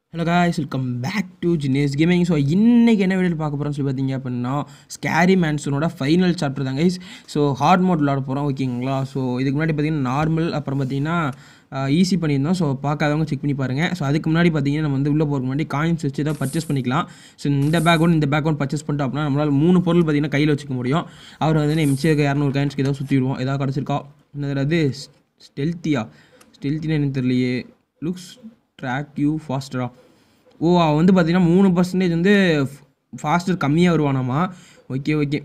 hello guys welcome back to Jinesh gaming so இன்றைக்கி என்ன video பார்க்க போகிறோம்னு சொல்லி பார்த்தீங்க அப்படின்னா ஸ்கேரி மேன்சனோட ஃபைனல் சாப்டர் தான் கைஸ் ஸோ ஹார்ட் மோட் விளாட போகிறோம் ஓகேங்களா ஸோ இதுக்கு முன்னாடி பார்த்தீங்கன்னா நார்மல் அப்புறம் பார்த்தீங்கன்னா ஈஸி பண்ணியிருந்தோம் ஸோ பார்க்காதவங்க செக் பண்ணி பாருங்கள் ஸோ அதுக்கு முன்னாடி பார்த்தீங்கன்னா நம்ம வந்து உள்ளே போகிறதுக்கு முன்னாடி காயின்ஸ் வச்சு தான் பர்ச்சேஸ் பண்ணிக்கலாம் ஸோ இந்த பேக் ஒன்று இந்த பேக் ஒன்று பர்ச்சேஸ் பண்ணிட்டோம் அப்படின்னா நம்மளால் மூணு பொருள் பார்த்தீங்கன்னா கையில் வச்சுக்க முடியும் அவர் வந்து மிச்சம் இருக்க இரநூறு காயின்ஸ்க்கு ஏதாவது சுற்றி விடுவோம் ஏதாவது கிடச்சிருக்கா என்னது ஸ்டெல்த்தியா ஸ்டெல்த்தினா எனக்கு தெரியலையே லுக்ஸ் ட்ராக் யூ ஃபாஸ்டரா ஓ அவன் வந்து பார்த்தீங்கன்னா மூணு பர்சன்டேஜ் வந்து ஃபாஸ்டர் கம்மியாக வருவானாமா ஓகே ஓகே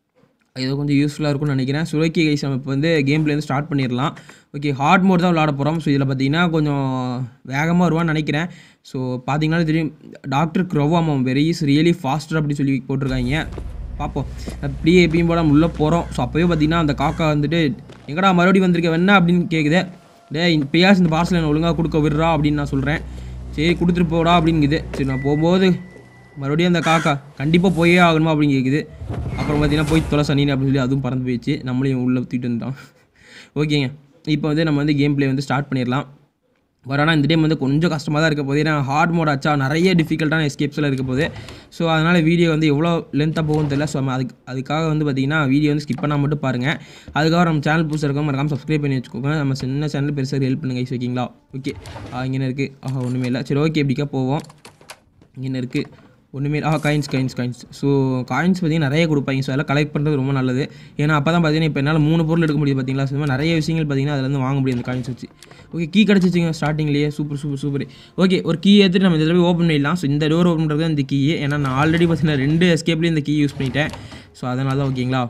ஏதோ கொஞ்சம் யூஸ்ஃபுல்லாக இருக்கும்னு நினைக்கிறேன் ஸோ ஓகே கைஸ் நம்ம இப்போ வந்து கேம் பிளேருந்து ஸ்டார்ட் பண்ணிடலாம் ஓகே ஹார்ட் மோட் தான் விளாட போகிறோம் ஸோ இதில் பார்த்தீங்கன்னா கொஞ்சம் வேகமாக வருவான்னு நினைக்கிறேன் ஸோ பார்த்தீங்கன்னா தெரியும் டாக்டர் க்ரோவாம் அவன் வெரி இஸ் ரியலி ஃபாஸ்டர் அப்படி சொல்லி போட்டிருக்காங்க பார்ப்போம் அப்படியே எப்பயும் போல உள்ளே போகிறோம் ஸோ அப்போயே பார்த்தீங்கன்னா அந்த காக்கா வந்துட்டு எங்கடா மறுபடியும் வந்திருக்க வேணா அப்படின்னு கேட்குது டே இப்போயாச்சும் இந்த பார்சல் என்ன ஒழுங்காக கொடுக்க விடுறா அப்படின்னு நான் சொல்கிறேன் சரி கொடுத்துட்டு போடா அப்படிங்குது சரி நான் போகும்போது மறுபடியும் அந்த காக்கா கண்டிப்பாக போயே ஆகணுமா அப்படின்னு கேட்குது அப்புறம் பார்த்தீங்கன்னா போய் தொலை சனின்னு அப்படின்னு சொல்லி அதுவும் பறந்து போயிடுச்சு நம்மளையும் உள்ளே தூக்கிட்டு வந்துட்டோம் ஓகேங்க இப்போ வந்து நம்ம வந்து கேம் ப்ளே வந்து ஸ்டார்ட் பண்ணிடலாம் பட் ஆனால் இந்த டைம் வந்து கொஞ்சம் கஷ்டமாக தான் இருக்க போகுது ஏன்னா ஹார்ட் மோட் ஆச்சா நிறைய டிஃபிகல்ட்டான எஸ்கேப்ஸில் இருக்க போகுது ஸோ அதனால் வீடியோ வந்து எவ்வளோ லென்த்தாக போகும்னு தெரியல ஸோ நம்ம அதுக்கு அதுக்காக வந்து பார்த்திங்கன்னா வீடியோ வந்து ஸ்கிப் பண்ணால் மட்டும் பாருங்கள் அதுக்காக நம்ம சேனல் புதுசாக இருக்கோம் மறக்காம சப்ஸ்கிரைப் பண்ணி வச்சுக்கோங்க நம்ம சின்ன சேனல் பெருசாக ஹெல்ப் பண்ணுங்க guys, ஓகேங்களா ஓகே இங்கே இருக்குது ஆஹா ஒன்றுமே இல்லை சரி ஓகே இப்படிக்கா போவோம் இங்கே இருக்குது ஒன்றுமே ஆ coins coins coins so coins பார்த்தீங்கன்னா நிறைய கொடுப்பாங்க ஸோ அதெல்லாம் கலெக்ட் பண்ணுறது ரொம்ப நல்லது ஏன்னா அப்போ தான் பார்த்தீங்கன்னா இப்போ என்னால் மூணு பொருள் எடுக்க முடியுது பார்த்தீங்களா ஸோ இந்த மாதிரி நிறைய விஷயங்கள் பார்த்தீங்கன்னா அதுலேருந்து வாங்க முடியும் அந்த காயின்ஸ் வச்சு ஓகே கீ கிடச்சிச்சிங்க ஸ்டார்டிங்லேயே சூப்பர் சூப்பர் சூப்பர் ஓகே ஒரு கீ எடுத்துட்டு நம்ம இதில் போய் ஓப்பன் பண்ணிடலாம் ஸோ இந்த டோர் ஓப்பன் பண்ணுறது தான் இந்த கீ ஏன்னா நான் ஆல்ரெடி பார்த்தீங்கன்னா ரெண்டு எஸ்கேப்லேயும் இந்த கீ யூஸ் பண்ணிட்டேன் ஸோ அதனால தான் ஓகேங்களா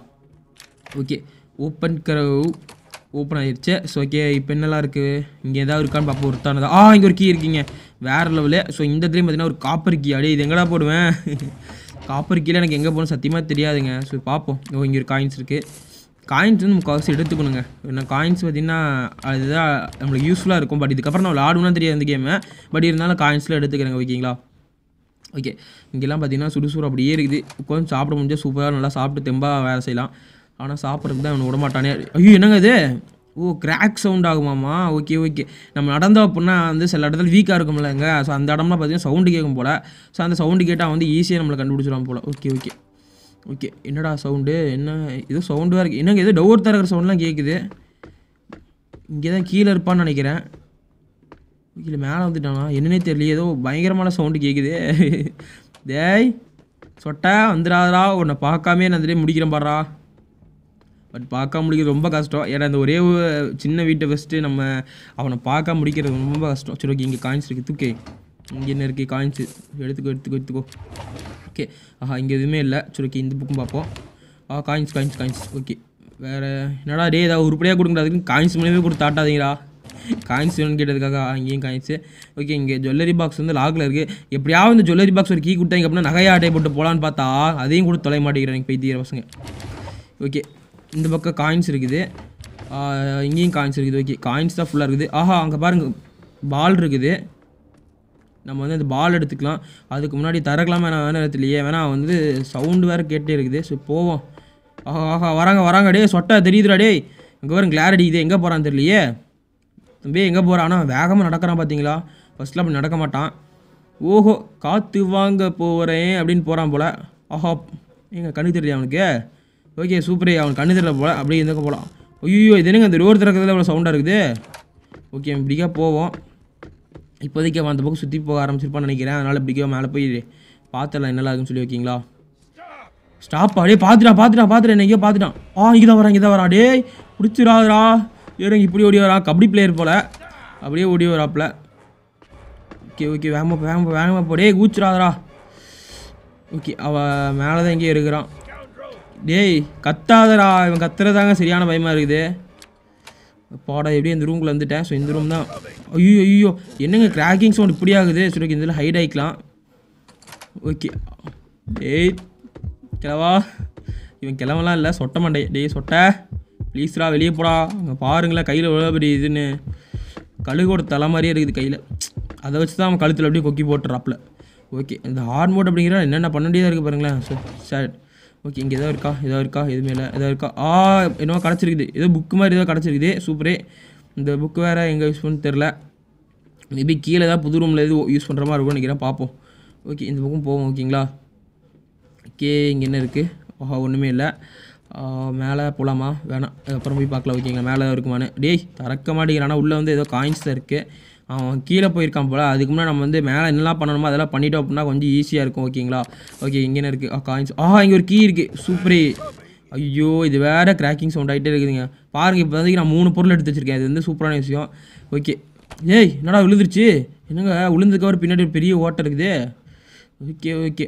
ஓகே ஓப்பன் கரவு ஓப்பன் ஆயிடுச்சு ஸோ ஓகே இப்போ என்னெல்லாம் இருக்குது இங்கே ஏதாவது இருக்கான்னு பார்ப்போம் ஒருத்தானதா ஆ இங்கே ஒரு கீ இருக்கீங்க வேறு லெவலு ஸோ இந்த டைம் பார்த்தீங்கன்னா ஒரு காப்பர் கீ அடே இது எங்கடா போடுவேன் காப்பர் கீழே எனக்கு எங்கே போகணும் சத்தியமாக தெரியாதுங்க ஸோ பார்ப்போம் ஓ இங்கே ஒரு காயின்ஸ் இருக்குது காயின்ஸ் வந்து முக்கால்வாசி எடுத்துக்கணுங்க ஏன்னா காயின்ஸ் பார்த்தீங்கன்னா அதுதான் நம்மளுக்கு யூஸ்ஃபுல்லாக இருக்கும் பட் இதுக்கப்புறம் நம்ம ஆடணும்னா தெரியாது இந்த கேமை பட் இருந்தாலும் காயின்ஸில் எடுத்துக்கிறேங்க ஓகேங்களா ஓகே இங்கெல்லாம் பார்த்தீங்கன்னா சுடுசுறு அப்படியே இருக்குது உட்காந்து சாப்பிட முடிஞ்சால் சூப்பராக நல்லா சாப்பிட்டு தெம்பாக வேலை செய்யலாம் ஆனால் சாப்பிட்றதுக்கு தான் அவனை விடமாட்டானே ஐயோ என்னங்க இது ஓ கிராக் சவுண்ட் ஆகுமாமா ஓகே ஓகே நம்ம நடந்தோம் அப்படின்னா வந்து சில இடத்துல வீக்காக இருக்கும்லங்க ஸோ அந்த இடம்லாம் பார்த்தீங்கன்னா சவுண்டு கேட்கும் போல் ஸோ அந்த சவுண்டு கேட்டால் வந்து ஈஸியாக நம்மளை கண்டுபிடிச்சிடும் போல் ஓகே ஓகே ஓகே என்னடா சவுண்டு என்ன ஏதோ சவுண்டு வேறு இருக்கு என்னங்க ஏதோ டோர் திறக்கிற சவுண்ட்லாம் கேட்குது இங்கே தான் கீழே இருப்பான்னு நினைக்கிறேன் கீழே மேலே வந்துட்டானா என்னன்னே தெரியல ஏதோ பயங்கரமான சவுண்டு கேட்குது டேய் சொட்டா வந்துடாதடா உன்னை பார்க்காமே நான் அந்த முடிக்கிறேன் பாடுறா பட் பார்க்க முடிக்கிறது ரொம்ப கஷ்டம் ஏன்னா இந்த ஒரே ஒரு சின்ன வீட்டை ஃபஸ்ட்டு நம்ம அவனை பார்க்க முடிக்கிறது ரொம்ப கஷ்டம் சரி ஓகே இங்கே காயின்ஸ் இருக்குது தூக்கே இங்கே என்ன இருக்குது காயின்ஸு எடுத்துக்கோ எடுத்துக்கோ எடுத்துக்கோ ஓகே ஆஹா இங்கே எதுவுமே இல்லை சரி ஓகே இந்த புக்கும் பார்ப்போம் ஆ காயின்ஸ் காயின்ஸ் காயின்ஸ் ஓகே வேறு என்னடா டே ஏதாவது உருப்படியாக கொடுக்குறதுக்கு காயின்ஸ் மூலியமே கொடுத்து ஆட்டாதீங்களா காயின்ஸ் வேணும்னு கேட்டதுக்காக அங்கேயும் காயின்ஸு ஓகே இங்கே ஜுவல்லரி பாக்ஸ் வந்து லாக்கில் இருக்குது எப்படியாவது இந்த ஜுவல்லரி பாக்ஸ் ஒரு கீ கொடுத்தாங்க அப்படின்னா நகையை ஆட்டை போட்டு போகலான்னு பார்த்தா அதையும் கொடுத்து தொலை மாட்டேங்கிறேன் பைத்தியர் பசங்க ஓகே இந்த பக்கம் காயின்ஸ் இருக்குது ஆஹ் இங்கேயும் காயின்ஸ் இருக்குது ஓகே காயின்ஸ் தான் ஃபுல்லாக இருக்குது ஆஹா அங்கே பாருங்கள் பால் இருக்குது நம்ம வந்து அந்த பால் எடுத்துக்கலாம் அதுக்கு முன்னாடி தரக்கலாம் வேணாம் வேணாம் இடத்துலையே வேணா வந்து சவுண்டு வேறு கேட்டே இருக்குது ஸோ போவோம் ஆஹா ஆஹா வராங்க வராங்க டே சொட்டா தெரியுதுடா டேய் இங்கே வரும் கிளார் அடிக்குது எங்கே போகிறான்னு தெரியலையே தம்பி எங்கே போகிறான் ஆனால் வேகமாக நடக்கிறான் பார்த்தீங்களா ஃபஸ்ட்டில் அப்படி நடக்க மாட்டான் ஓஹோ காற்று வாங்க போகிறேன் அப்படின்னு போகிறான் போல் ஆஹா எங்க கண்ணு தெரியல அவனுக்கு ஓகே சூப்பரே அவன் கண்ணு தெரியல போல அப்படியே இந்த போகலாம் ஐயோ இது என்னங்க அந்த ரோடு திறக்கிறதுல அவ்வளோ சவுண்டாக இருக்குது ஓகே இப்படிக்கா போவோம் இப்போதைக்கு அவன் அந்த பக்கம் சுற்றி போக ஆரம்பிச்சிருப்பான்னு நினைக்கிறேன் அதனால் இப்படிக்கா மேலே போய் பார்த்துடலாம் என்னலாம் இருக்குன்னு சொல்லி ஓகேங்களா ஸ்டாப் அப்படியே பார்த்துட்டான் பார்த்துட்டான் பார்த்துட்டேன் என்ன எங்கேயோ பார்த்துட்டான் ஆ இங்கே தான் வரான் இங்கே தான் வரான் டேய் பிடிச்சிடாதரா ஏறங்க இப்படி ஓடி வரா கபடி பிளேயர் போல் அப்படியே ஓடி வராப்புல ஓகே ஓகே வேகமாக வேகமாக வேகமாக போ டேய் கூச்சிடாதரா ஓகே அவன் மேலே தான் எங்கேயோ இருக்கிறான் டேய் கத்தாதடா இவன் கத்துறதாங்க சரியான பயமாக இருக்குது பாடா எப்படியும் இந்த ரூம்குள்ளே வந்துட்டேன் ஸோ இந்த ரூம் தான் ஐயோ ஐயோ என்னங்க கிராக்கிங் சவுண்ட் இப்படி ஆகுது சரி ஓகே இதில் ஹைட் ஆகிக்கலாம் ஓகே டேய் கிளவா இவன் கிளவெல்லாம் இல்லை சொட்ட மண்டை டேய் சொட்ட ப்ளீஸ்ரா வெளியே போடா அங்கே பாருங்களேன் கையில் எவ்வளோ பெரிய இதுன்னு கழுகோட தலை மாதிரியே இருக்குது கையில் அதை வச்சு தான் அவன் கழுத்தில் அப்படியே கொக்கி போட்டுறாப்புல ஓகே இந்த ஹார்ட் மோட் அப்படிங்கிற என்னென்ன பண்ண வேண்டியதாக இருக்குது பாருங்களேன் ஸோ சார் ஓகே இங்கே ஏதோ இருக்கா ஏதோ இருக்கா எதுவுமே இல்லை ஏதோ இருக்கா ஆ என்னவோ கிடச்சிருக்குது ஏதோ புக்கு மாதிரி ஏதோ கிடச்சிருக்குது சூப்பரே இந்த புக்கு வேறு எங்கே யூஸ் பண்ணு தெரில மேபி கீழே ஏதாவது புது ரூமில் எது யூஸ் பண்ணுற மாதிரி இருக்கும்னு நினைக்கிறேன் பார்ப்போம் ஓகே இந்த பக்கம் போவோம் ஓகேங்களா ஓகே இங்கே என்ன இருக்குது ஆஹா ஒன்றுமே இல்லை மேலே போகலாமா வேணாம் அப்புறம் போய் பார்க்கலாம் ஓகேங்களா மேலே இருக்குமான்னு டேய் திறக்க மாட்டேங்கிறானா உள்ளே வந்து ஏதோ காயின்ஸ் தான் இருக்குது அவன் கீழே போயிருக்கான் போல் அதுக்கு முன்னாடி நம்ம வந்து மேலே என்னெல்லாம் பண்ணணுமோ அதெல்லாம் பண்ணிட்டோம் அப்படின்னா கொஞ்சம் ஈஸியாக இருக்கும் ஓகேங்களா ஓகே இங்கே என்ன இருக்குது காயின்ஸ் ஆ இங்கே ஒரு கீ இருக்குது சூப்பரே ஐயோ இது வேறு கிராக்கிங் சவுண்ட் ஆகிட்டே இருக்குதுங்க பாருங்கள் இப்போ வந்து நான் மூணு பொருள் எடுத்து வச்சிருக்கேன் இது வந்து சூப்பரான விஷயம் ஓகே ஏய் என்னடா விழுந்துருச்சு என்னங்க விழுந்ததுக்கு ஒரு பின்னாடி ஒரு பெரிய ஓட்டை இருக்குது ஓகே ஓகே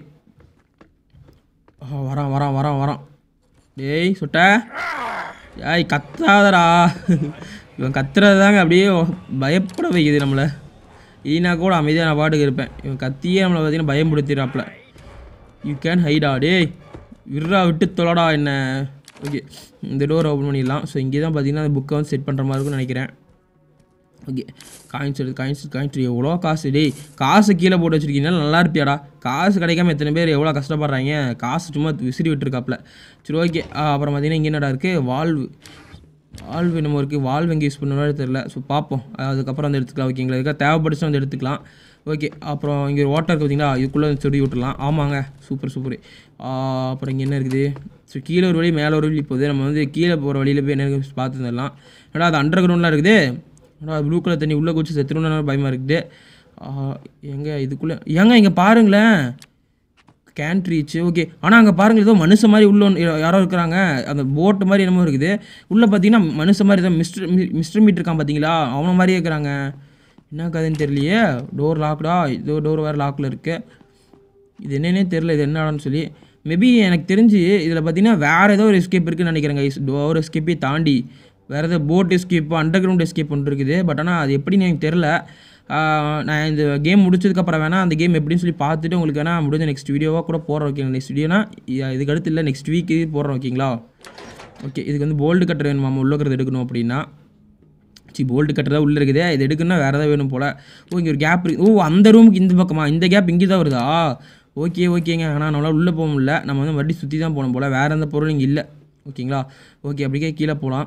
ஆ வரான் வரான் வரான் வரான் டேய் சொட்ட ஏய் கத்தாதடா இவன் கத்துறது தாங்க அப்படியே பயப்பட வைக்குது நம்மளை இல்லைனா கூட அமைதியாக நான் பாட்டுக்கு இருப்பேன் இவன் கத்தியே நம்மளை பார்த்தீங்கன்னா பயம்படுத்திடுறாப்புல யூ கேன் ஹைடா டேய் விட்றா விட்டு தொலைடா என்ன ஓகே இந்த டோர் ஓப்பன் பண்ணிடலாம் ஸோ இங்கே தான் பார்த்தீங்கன்னா அந்த புக்கை வந்து செட் பண்ணுற மாதிரி இருக்கும்னு நினைக்கிறேன் ஓகே காயின்ஸ் எடுத்து காயின்ஸ் காயின்ஸ் எவ்வளோ காசு டேய் காசு கீழே போட்டு வச்சிருக்கீங்கன்னா நல்லா இருப்பியாடா காசு கிடைக்காம எத்தனை பேர் எவ்வளோ கஷ்டப்படுறாங்க காசு சும்மா விசிறி விட்டுருக்காப்புல சரி ஓகே அப்புறம் பார்த்தீங்கன்னா இங்கே என்னடா இருக்குது வால்வு வால்வு நம்ம இருக்குது வால்வு எங்கே யூஸ் பண்ணுறோம் தெரில ஸோ பார்ப்போம் அதுக்கப்புறம் வந்து எடுத்துக்கலாம் ஓகேங்களா இதுக்காக தேவைப்படுச்சு வந்து எடுத்துக்கலாம் ஓகே அப்புறம் இங்கே ஒரு வாட்டர் இருக்குது பார்த்தீங்களா இதுக்குள்ளே சொல்லி விட்டுலாம் ஆமாங்க சூப்பர் சூப்பர் அப்புறம் இங்கே என்ன இருக்குது ஸோ கீழே ஒரு வழி மேலே ஒரு வழி போகுது நம்ம வந்து கீழே போகிற வழியில் போய் என்ன இருக்குது பார்த்து தரலாம் ஏன்னா அது அண்டர் கிரவுண்ட்லாம் இருக்குது ஆனால் ப்ளூ கலர் தண்ணி உள்ளே குச்சி செத்துணுன்னு பயமாக இருக்குது எங்கே இதுக்குள்ளே ஏங்க இங்கே பாருங்களேன் கேன் ரீச் ஓகே ஆனால் அங்கே பாருங்கள் ஏதோ மனுஷ மாதிரி உள்ள ஒன்று யாரோ இருக்கிறாங்க அந்த போட்டு மாதிரி என்னமோ இருக்குது உள்ளே பார்த்தீங்கன்னா மனுஷ மாதிரி ஏதோ மிஸ்டர் மிஸ்டர் மீட் இருக்கான் பார்த்தீங்களா அவனை மாதிரியே இருக்கிறாங்க என்ன கதைன்னு தெரியலையே டோர் லாக்டா இதோ டோர் வேறு லாக்கில் இருக்குது இது என்னன்னே தெரில இது என்னடான்னு சொல்லி மேபி எனக்கு தெரிஞ்சு இதில் பார்த்தீங்கன்னா வேறு ஏதோ ஒரு எஸ்கேப் இருக்குன்னு நினைக்கிறேங்க டோர் எஸ்கேப்பே தாண்டி வேறு ஏதோ boat escape underground escape ஒன்று இருக்குது பட் ஆனால் அது எப்படின்னு எனக்கு தெரில நான் இந்த கேம் முடிச்சதுக்கப்புறம் வேணால் அந்த கேம் எப்படின்னு சொல்லி பார்த்துட்டு உங்களுக்கு வேணால் முடிஞ்ச நெக்ஸ்ட் வீடியோவாக கூட போடுறோம் ஓகேங்களா நெக்ஸ்ட் வீடியோனா இதுக்கு அடுத்து இல்லை நெக்ஸ்ட் வீக்கு போடுறோம் ஓகேங்களா ஓகே இதுக்கு வந்து போல்டு கட்டர் வேணுமா நம்ம உள்ளக்கிறது எடுக்கணும் அப்படின்னா சி போல்டு கட்டர் தான் உள்ளே இருக்குதே இது எடுக்கணும்னா வேறு ஏதாவது வேணும் போல் ஓ இங்கே ஒரு கேப் இருக்கு ஓ அந்த ரூமுக்கு இந்த பக்கமா இந்த கேப் இங்கே தான் வருதா ஓகே ஓகேங்க ஆனால் நம்மளால் உள்ளே போக முடியல நம்ம வந்து மறுபடியும் சுற்றி தான் போகணும் போல் வேறு எந்த பொருளும் இங்கே இல்லை ஓகேங்களா ஓகே அப்படியே கீழே போகலாம்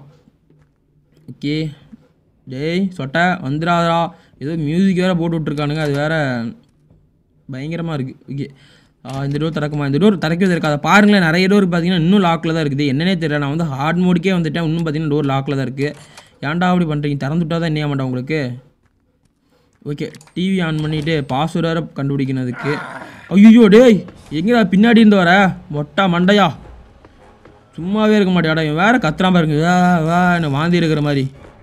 ஓகே டேய் சொட்டை வந்துடாதடா ஏதோ மியூசிக் வேறு போட்டு விட்ருக்கானுங்க அது வேறு பயங்கரமாக இருக்குது ஓகே இந்த டோர் திறக்குமா இந்த டோர் திறக்கிறது இருக்காது பாருங்களேன் நிறைய டோர் பார்த்தீங்கன்னா இன்னும் லாக்கில் தான் இருக்குது என்னன்னே தெரியல நான் வந்து ஹார்ட் மோடுக்கே வந்துட்டேன் இன்னும் பார்த்தீங்கன்னா டோர் லாக்கில் தான் இருக்குது ஏன்டா அப்படி பண்ணுறீங்க திறந்து விட்டா தான் என்ன மாட்டேன் உங்களுக்கு ஓகே டிவி ஆன் பண்ணிவிட்டு பாஸ்வேர்டு வேறு கண்டுபிடிக்கணும் அதுக்கு ஐயோ டேய் எங்கடா பின்னாடி இருந்து வர மொட்டா மண்டையா சும்மாவே இருக்க மாட்டேடா இவன் வேறு கத்துறான் பாருங்க வா வா என்ன வாந்தி இருக்கிற மாதிரி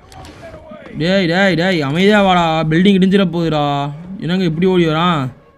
டேய் டேய் டேய் அமைதியாக வாடா பில்டிங் இடிஞ்சிட போகுதுடா என்னங்க இப்படி ஓடி வரான்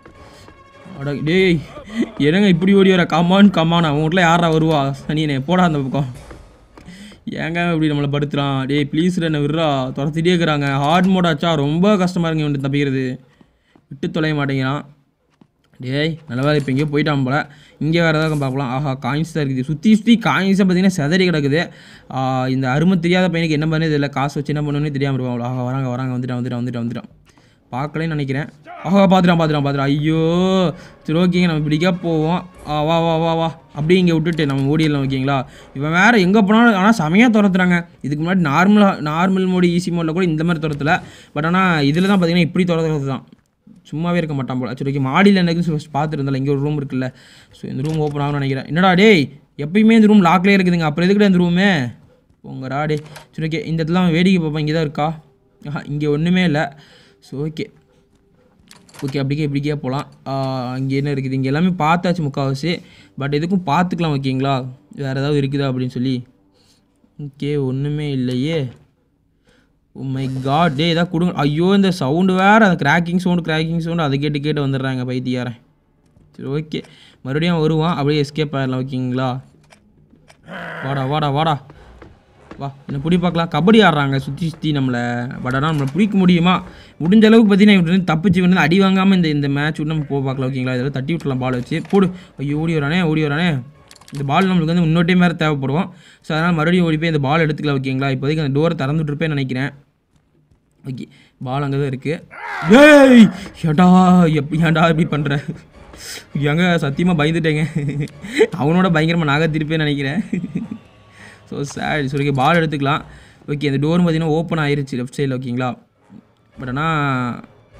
அட டேய் என்னங்க இப்படி ஓடி வர கமான் கமான் அவன் வீட்டில் யாரா வருவா சனியனே போடா அந்த பக்கம் ஏங்க இப்படி நம்மளை படுத்துறான் டேய் ப்ளீஸ் என்ன விட்றா துரத்திட்டே இருக்கிறாங்க ஹார்ட் மோட் ஆச்சா ரொம்ப கஷ்டமாக இருக்குங்க இவன் தப்பிக்கிறது விட்டு தொலைய மாட்டேங்கிறான் டேய் நல்ல வேலை இப்போ எங்கேயோ போயிட்டான் போல இங்கே வேறு ஏதாவது பார்க்கலாம் ஆஹா காயின்ஸ் தான் இருக்குது சுற்றி சுற்றி காயின்ஸை பார்த்தீங்கன்னா செதறி கிடக்குது ஆ, இந்த அருமை தெரியாத பையனுக்கு என்ன பண்ணது இல்லை காசு வச்சு என்ன பண்ணுன்னு தெரியாமல் இருப்பான் ஆஹா வராங்க வராங்க வந்துட்டான் வந்துட்டான் வந்துட்டான் வந்துட்டான் பார்க்கலன்னு நினைக்கிறேன் ஆஹா பார்த்துட்டான் பார்த்துட்டான் பார்த்துட்டான் ஐயோ சரி ஓகேங்க நம்ம இப்படிக்கா போவோம் ஆ, வா வா வா வா அப்படியே இங்கே விட்டுட்டு நம்ம ஓடிடலாம் ஓகேங்களா இவன் வேறு எங்கே போனாலும் ஆனால் செமையாக துரத்துறாங்க இதுக்கு முன்னாடி நார்மலாக நார்மல் மோடி ஈஸி மோடில் கூட இந்த மாதிரி துரத்தல பட் ஆனால் இதில் தான் பார்த்தீங்கன்னா இப்படி துரத்துறது தான் சும்மாவே இருக்க மாட்டான் போல சரி ஓகே மாடியில் எனக்கு ஃபஸ்ட் பார்த்துருந்தால இங்கே ஒரு ரூம் இருக்குல்ல ஸோ இந்த ரூம் ஓப்பன் ஆகும்னு நினைக்கிறேன் என்னடா டேய் எப்பயுமே இந்த ரூம் லாக்லேயே இருக்குதுங்க அப்புறம் எதுக்குடா இந்த ரூமே உங்கடா டே சரி ஓகே இந்த இடத்துல அவன் வேடிக்கை பார்ப்பேன் இங்கே தான் இருக்கா ஆஹா இங்கே ஒன்றுமே இல்லை ஸோ ஓகே ஓகே அப்படிக்கே இப்படிக்கே போகலாம் இங்கே என்ன இருக்குது இங்கே எல்லாமே பார்த்தாச்சு முக்கால்வாசி பட் எதுக்கும் பார்த்துக்கலாம் ஓகேங்களா வேறு ஏதாவது இருக்குதா அப்படின்னு சொல்லி ஓகே ஒன்றுமே இல்லையே மை காட் டே ஏதாவது கொடுங்க ஐயோ இந்த சவுண்டு வேறு அந்த கிராக்கிங் சவுண்டு கிராக்கிங் சவுண்டு அதை கேட்டு கேட்டு வந்துடுறாங்க பைத்தியாரன் சரி ஓகே மறுபடியும் அவன் வருவான் அப்படியே எஸ்கேப் ஆயிடலாம் ஓகேங்களா வாடா வாடா வாடா வா என்ன பிடி பார்க்கலாம் கபடி ஆடுறாங்க சுற்றி சுற்றி நம்மளை பட் ஆனால் நம்மளை பிடிக்க முடியுமா முடிஞ்ச அளவுக்கு பார்த்தீங்கன்னா இவன் வந்து தப்பிச்சு வந்து அடி வாங்காமல் இந்த இந்த மேட்ச் விட்டு நம்ம போக பார்க்கலாம் ஓகேங்களா இதெல்லாம் தட்டி விட்டுலாம் பால் வச்சு போடு ஐயோ ஓடி வரானே ஓடி வரானே இந்த பால் நம்மளுக்கு வந்து இன்னொரு டைம் வேறு தேவைப்படும் ஸோ அதனால் மறுபடியும் ஓடி போய் இந்த பால் எடுத்துக்கலாம் ஓகேங்களா இப்போதைக்கு அந்த டோரை திறந்து விட்டுருப்பேன்னு நினைக்கிறேன் ஓகே பால் அங்கே தான் இருக்குது ஏய் ஏடா எப்படி ஏன்டா இப்படி பண்ணுற ஏங்க சத்தியமாக பயந்துட்டேங்க அவனோட பயங்கரமாக நாக திருப்பேன்னு நினைக்கிறேன் ஸோ சேட் சரி ஓகே பால் எடுத்துக்கலாம் ஓகே இந்த டோர் பார்த்தீங்கன்னா ஓப்பன் ஆயிருச்சு லெஃப்ட் சைடில் ஓகேங்களா பட் ஆனால்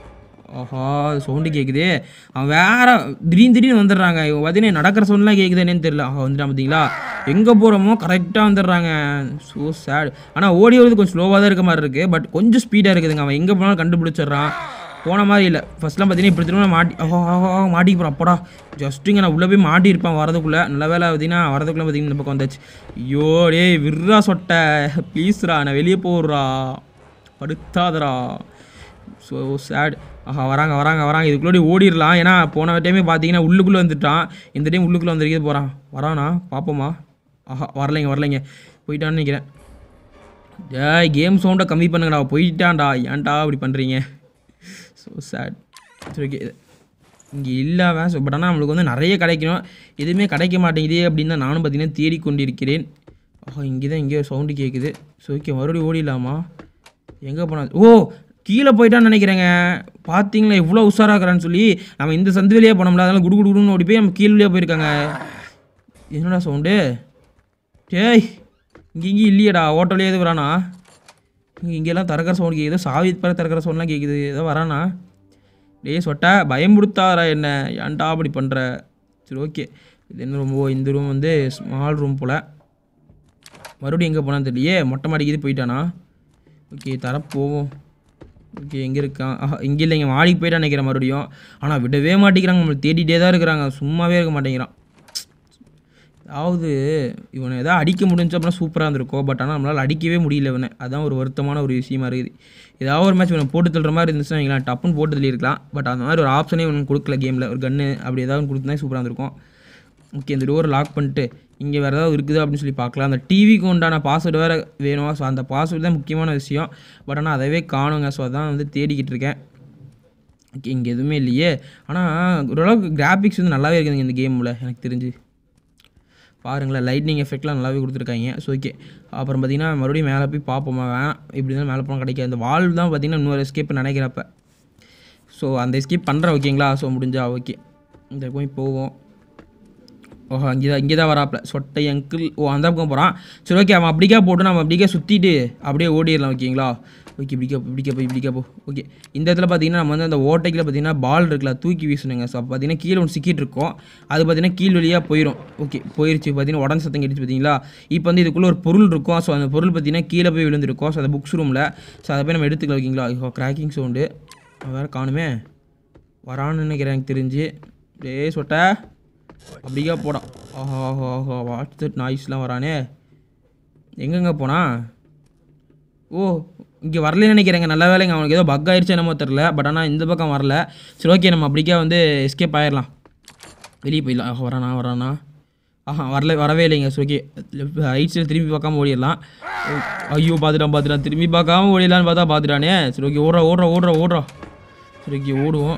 ஆஹா சவுண்டு கேட்குது அவன் வேற திடீர்னு திடீர்னு வந்துடுறாங்க இவன் பார்த்தீங்கன்னா நடக்கிற சவுண்ட்லாம் கேட்குது என்னன்னு தெரியல ஆஹா வந்துட்டான் பார்த்தீங்களா எங்கே போகிறோமோ கரெக்டாக வந்துடுறாங்க ஸோ சேட் ஆனால் ஓடி வரது கொஞ்சம் ஸ்லோவாக தான் இருக்க மாதிரி இருக்குது பட் கொஞ்சம் ஸ்பீடாக இருக்குதுங்க அவன் எங்கே போனாலும் கண்டுபிடிச்சிடுறான் போன மாதிரி இல்லை ஃபர்ஸ்ட்லாம் பார்த்தீங்கன்னா இப்படி திரும்ப மாட்டி ஆஹா ஆஹா ஆஹா, மாட்டிக்க போகிறோம் அப்படா ஜஸ்ட்டுங்க நான் உள்ளே போய் மாட்டியிருப்பேன் வரதுக்குள்ளே நல்ல வேலை பார்த்தீங்கன்னா வரதுக்குள்ளே பார்த்தீங்கன்னா இந்த பக்கம் வந்தாச்சு ஐயோ டேய் விர்ரா சொட்டை ப்ளீஸ்ரா நான் வெளியே போடுறா படுத்தாதடா ஸோ சேட் ஆஹா வராங்க வராங்க வராங்க இதுக்குள்ளே ஓடிடலாம் ஏன்னா போன டைமே பார்த்தீங்கன்னா உள்ளுக்குள்ளே வந்துட்டான் இந்த டைம் உள்ளுக்குள்ளே வந்துருக்கே போகிறான் வரானா பார்ப்போமா ஆஹா வரலைங்க வரலைங்க போயிட்டான்னு நினைக்கிறேன் டேய் கேம் சவுண்டை கம்மி பண்ணுங்கடா போயிட்டான்டா ஏன்டா அப்படி பண்ணுறீங்க ஸோ சேட் சரி ஓகே இங்கே இல்லாம ஸோ பட் ஆனால் நம்மளுக்கு வந்து நிறைய கிடைக்கணும் எதுவுமே கிடைக்க மாட்டேங்குதே அப்படின்னு தான் நானும் பார்த்தீங்கன்னா தேடிக்கொண்டிருக்கிறேன் ஆஹா இங்கே தான் இங்கேயோ சவுண்டு கேட்குது ஸோ ஓகே மறுபடியும் ஓடிடலாமா எங்கே போனா ஓ கீழே போயிட்டான்னு நினைக்கிறேங்க பார்த்தீங்களா இவ்வளோ உஷாராக்குறான்னு சொல்லி நம்ம இந்த சந்து வழியாக போனோம்ல அதனால குடு குடு குடுன்னு ஓடி போய் நம்ம கீழே வழியாக போயிருக்காங்க என்னடா சவுண்டு டேய் இங்கே இங்கேயும் இல்லையேடா ஓட்டோலேயே எது வரானா இங்கே இங்கெல்லாம் திறக்கிற சவுண்ட் கேட்குது சாவி பிற திறக்கிற சவுண்ட்லாம் கேட்குது ஏதோ வரானா டேய் சொட்ட பயமுடுத்தாரா என்ன ஏன்டா அப்படி பண்ணுற சரி ஓகே இது என்ன ரூம் ஓ இந்த ரூம் வந்து ஸ்மால் ரூம் போல் மறுபடியும் எங்கே போனான்னு தெரியலையே மொட்டை மாடிக்கு இது போயிட்டானா ஓகே தர போவோம் ஓகே எங்கே இருக்கான் ஆஹா இங்கே இல்லைங்க மாடிக்கு போயிட்டான் நினைக்கிறேன் மறுபடியும் ஆனால் விடவே மாட்டேங்கிறாங்க நம்மளை தேடிட்டே தான் இருக்கிறாங்க சும்மாவே இருக்க மாட்டேங்கிறான் அதாவது இவனை எதாவது அடிக்க முடிஞ்சு அப்படின்னா சூப்பராக இருந்திருக்கும் பட் ஆனால் நம்மளால் அடிக்கவே முடியல இவனை அதான் ஒரு வருத்தமான ஒரு விஷயமா இருக்குது ஏதாவது ஒரு மேட்ச் இவனை போட்டு தள்ளுற மாதிரி இருந்துச்சுன்னா வைங்களேன் டப்புன்னு போட்டு தள்ளியிருக்கலாம் பட் அந்த மாதிரி ஒரு ஆப்ஷனே இவனுக்கு கொடுக்கல கேமில் ஒரு கன்று அப்படி ஏதாவது கொடுத்துனா சூப்பராக இருந்திருக்கும் ஓகே இந்த டோரை லாக் பண்ணிட்டு இங்கே வேறு ஏதாவது இருக்குது அப்படின்னு சொல்லி பார்க்கலாம் அந்த டிவிக்கு உண்டான பாஸ்வேர்டு வேறு வேணும் ஸோ அந்த பாஸ்வேர்டு தான் முக்கியமான விஷயம் பட் ஆனால் அதவே காணுங்க ஸோ அதான் வந்து தேடிக்கிட்டு இருக்கேன் ஓகே இங்கே எதுவுமே இல்லையே ஆனால் ஓரளவுக்கு கிராஃபிக்ஸ் வந்து நல்லாவே இருக்குதுங்க இந்த கேமில் எனக்கு தெரிஞ்சு பாருங்களேன் லைட்னிங் எஃபெக்ட்லாம் நல்லாவே கொடுத்துருக்காங்க ஸோ ஓகே அப்புறம் பார்த்தீங்கன்னா மறுபடியும் மேலே போய் பார்ப்போமா வேணாம் இப்படி தான் மேலே போனால் கிடைக்காது அந்த வால் தான் பார்த்தீங்கன்னா இன்னொரு எஸ்கேப் நினைக்கிறப்ப ஸோ அந்த எஸ்கேப் பண்ணுறேன் ஓகேங்களா ஸோ முடிஞ்சா ஓகே இந்த போய் போவோம் ஓஹோ இங்கே தான் இங்கே தான் வராப்ல சொட்டை அங்கிள் ஓ அந்த பக்கம் போகிறான் சரி ஓகே அவன் அப்படிக்கா போட்டு நம்ம அப்படிக்கா சுற்றிட்டு அப்படியே ஓடிடலாம் ஓகேங்களா ஓகே இப்படிக்கா இப்படிக்கா போய் இப்படிக்கா போ ஓகே இந்த இடத்துல பார்த்தீங்கன்னா நம்ம வந்து அந்த ஓட்டைக்கில் பார்த்தீங்கன்னா பால் இருக்குல்ல தூக்கி வீசணுங்க ஸோ பார்த்தீங்கன்னா கீழே ஒன்று சிக்கிட்டு இருக்கோம் அது பார்த்தீங்கன்னா கீழ் வழியாக போயிடும் ஓகே போயிருச்சு பார்த்தீங்கன்னா உடனே சத்தம் கேட்டுச்சு பார்த்தீங்களா இப்போ வந்து இதுக்குள்ளே ஒரு பொருள் இருக்கும் ஸோ அந்த பொருள் பார்த்தீங்கன்னா கீழே போய் விழுந்திருக்கும் ஸோ அந்த புக்ஸ் ரூமில் ஸோ அதை போய் நம்ம எடுத்துக்கலாம் ஓகேங்களா ஐயோ கிராக்கிங் சவுண்டு வேறு காணுமே வரான்னு நினைக்கிறேன் எனக்கு தெரிஞ்சு டேய் சொட்ட அப்படிக்கா போடான் ஆஹா ஆஹா ஆஹா வாட்ஸ்அப் நாய்ஸ்லாம் வரானே எங்கெங்க போனா ஓ இங்கே வரலன்னு நினைக்கிறேங்க நல்ல வேலைங்க அவனுக்கு ஏதோ பக் ஆயிடுச்சு என்னமோ தெரில பட் ஆனால் இந்த பக்கம் வரல சரி ஓகே நம்ம அப்படிக்கா வந்து எஸ்கேப் ஆயிடலாம் வெளியே போயிடலாம் ஆஹா வரானா வரானா ஆஹா வரல வரவே இல்லைங்க சரி ஓகே ரைட் சைடு திரும்பி பார்க்காம ஓடிடலாம் ஐயோ பார்த்துட்டான் பார்த்துட்டான் திரும்பி பார்க்காம ஓடிடலான்னு பார்த்தா பார்த்துட்டானே சரி ஓகே ஓடுறா ஓடுறா ஓடுறா ஓடுறா சரி ஓகே ஓடுவோம்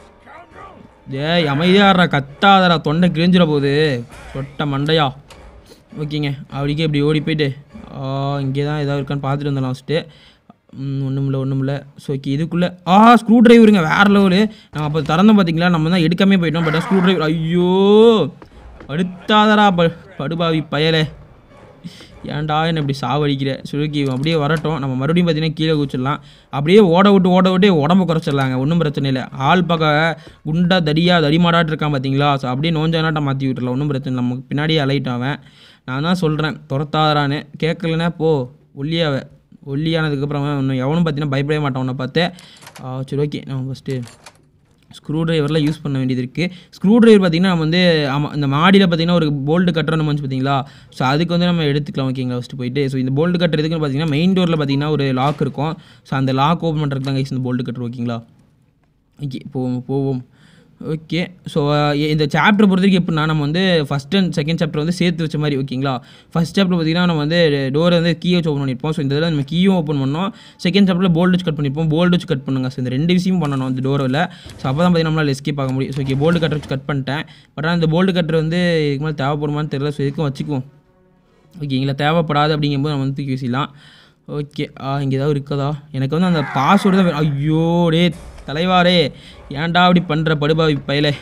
ஏய் அமைதியாடுறா கத்தாதடா தொண்டை கிழிஞ்சிட போகுது சொட்ட மண்டையா ஓகேங்க அப்படிக்கே இப்படி ஓடி போயிட்டு இங்கே தான் ஏதாவது இருக்கான்னு பார்த்துட்டு வந்தோம் லாஸ்ட்டு ஒன்றும் இல்லை ஒன்றும் இல்லை ஸோ ஓகே இதுக்குள்ளே ஆ ஸ்க்ரூ டிரைவருங்க வேறு லெவலு நம்ம அப்போ திறந்தோம் பார்த்தீங்களா நம்ம தான் எடுக்காமே போயிட்டோம் பட் ஸ்க்ரூ டிரைவர் ஐயோ அடுத்தாதடா ப படுபாவி பயலே ஏன்டா என்ன இப்படி சாவடிக்கிற சுருக்கி இவன் அப்படியே வரட்டும் நம்ம மறுபடியும் பார்த்தீங்கன்னா கீழே குச்சிடலாம் அப்படியே ஓட விட்டு ஓட விட்டு உடம்பு குறைச்சிடலாங்க ஒன்றும் பிரச்சனை இல்லை ஆள் பார்க்க குண்டா தடியா தடிமாடாட்டு இருக்கான் பார்த்தீங்களா ஸோ அப்படியே நோஞ்சானாட்டம் மாற்றி விட்டுறலாம் ஒன்றும் பிரச்சனை இல்லை நமக்கு பின்னாடியே அலையிட்டான் அவன் நான் தான் சொல்கிறேன் துரத்தாதாரான்னு கேட்கலனா போ ஒல்லியாவ ஒல்லியானதுக்கப்புறம் இன்னும் எவனும் பார்த்தீங்கன்னா பயப்படவே மாட்டான் உன்னை பார்த்து ஆ, சரி ஓகே நம்ம ஃபஸ்ட்டு ஸ்க்ரூ டிரைவர்லாம் யூஸ் பண்ண வேண்டியது இருக்குது ஸ்க்ரூ டிரைவர் பார்த்திங்கன்னா நம்ம வந்து ஆமாம் இந்த மாடியில் பார்த்தீங்கன்னா ஒரு போல்டு கட்டுறோம் வந்து பார்த்தீங்களா ஸோ அதுக்கு வந்து நம்ம எடுத்துக்கலாம் ஓகேங்களா ஃபஸ்ட்டு போயிட்டு ஸோ இந்த போல்டு கட்டுறதுக்கு எதுக்குன்னு பார்த்தீங்கன்னா மெயின் டோரில் பார்த்தீங்கன்னா ஒரு லாக் இருக்கும் ஸோ அந்த லாக் ஓப்பன் பண்ணுறதுக்கு தான் guys இந்த போல்டு கட்டுற ஓகேங்களா ஓகே போவோம் போவோம் ஓகே ஸோ இந்த சாப்டர் பொறுத்த வரைக்கும் எப்படின்னா நம்ம வந்து ஃபஸ்ட் அண்ட் செகண்ட் சாப்டர் வந்து சேர்த்து வச்ச மாதிரி ஓகேங்களா ஃபஸ்ட் சாப்டர் பார்த்தீங்கன்னா நம்ம வந்து டோரை வந்து கீ வச்சு ஓப்பன் பண்ணியிருப்போம் ஸோ இந்த இதில் நம்ம கீயும் ஓப்பன் பண்ணோம் செகண்ட் சாப்டரில் போல்டு வச்சு கட் பண்ணியிருப்போம் போல்டு வச்சு கட் பண்ணுங்க ஸோ இந்த ரெண்டு விஷயமும் பண்ணணும் இந்த டோரில் ஸோ அப்போ தான் பார்த்தீங்கன்னா நம்மளால் எஸ்கேப் பார்க்க முடியும் ஸோ ஓகே போல்டு கட்டர் வச்சு கட் பண்ணிட்டேன் பட் ஆனால் இந்த போல்டு கட்டர் வந்து இதுக்கு மேலே தேவைப்படுமான்னு தெரியல ஸோ இதுக்கும் வச்சுக்குவோம் ஓகேங்களா தேவைப்படாது அப்படிங்கும்போது நம்ம வந்து தூக்கி வீசிடலாம் ஓகே ஆ இங்கே ஏதாவது இருக்குதா எனக்கு வந்து அந்த பாஸ்வேர்டு தான் வே- ஐயோ டே தலைவாரே ஏன்டா அப்படி பண்ணுற படுபாவி பயலே